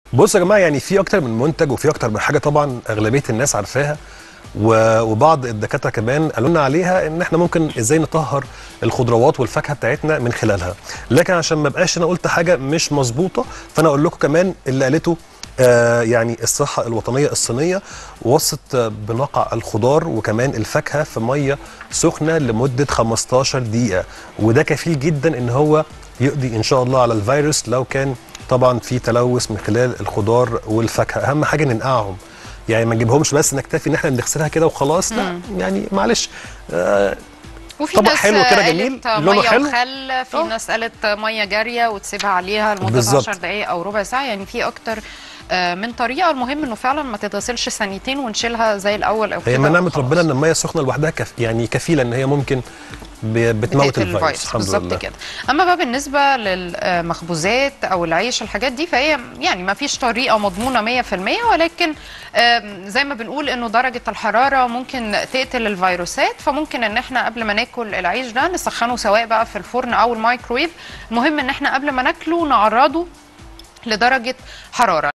بص يا جماعه يعني في اكتر من منتج وفي اكتر من حاجه طبعا اغلبيه الناس عارفاها و- وبعض الدكاتره كمان قالوا لنا عليها ان احنا ممكن ازاي نطهر الخضروات والفاكهه بتاعتنا من خلالها لكن عشان ما بقاش انا قلت حاجه مش مظبوطه فانا اقول لكم كمان اللي قالته آه يعني الصحه الوطنيه الصينيه وصت آه، بنقع الخضار وكمان الفاكهه في ميه سخنه لمده 15 دقيقه وده كفيل جدا ان هو يقضي ان شاء الله على الفيروس لو كان طبعا في تلوث من خلال الخضار والفاكهه اهم حاجه ننقعهم يعني ما نجيبهمش بس نكتفي ان احنا نغسلها كده وخلاص لا يعني معلش آه وفي طبق ناس حلو كده قالت جميل، لونه ميه حلو. وخل في آه. ناس قالت ميه جاريه وتسيبها عليها لمده بالظبط. 10 دقائق او ربع ساعه يعني في اكتر آه، من طريقه المهم انه فعلا ما تتغسلش ثانيتين ونشيلها زي الاول او هي كده من نعمه وخلاص. ربنا ان الميه السخنه لوحدها كف يعني كفيله ان هي ممكن ب- بتموت بتقتل الفيروس الحمد بالظبط لله كده اما بقى بالنسبه للمخبوزات او العيش الحاجات دي فهي يعني ما فيش طريقه مضمونه 100% ولكن آم، زي ما بنقول انه درجه الحراره ممكن تقتل الفيروسات فممكن ان احنا قبل ما ناكل العيش ده نسخنه سواء بقى في الفرن او الميكرويف المهم ان احنا قبل ما ناكله نعرضه لدرجه حراره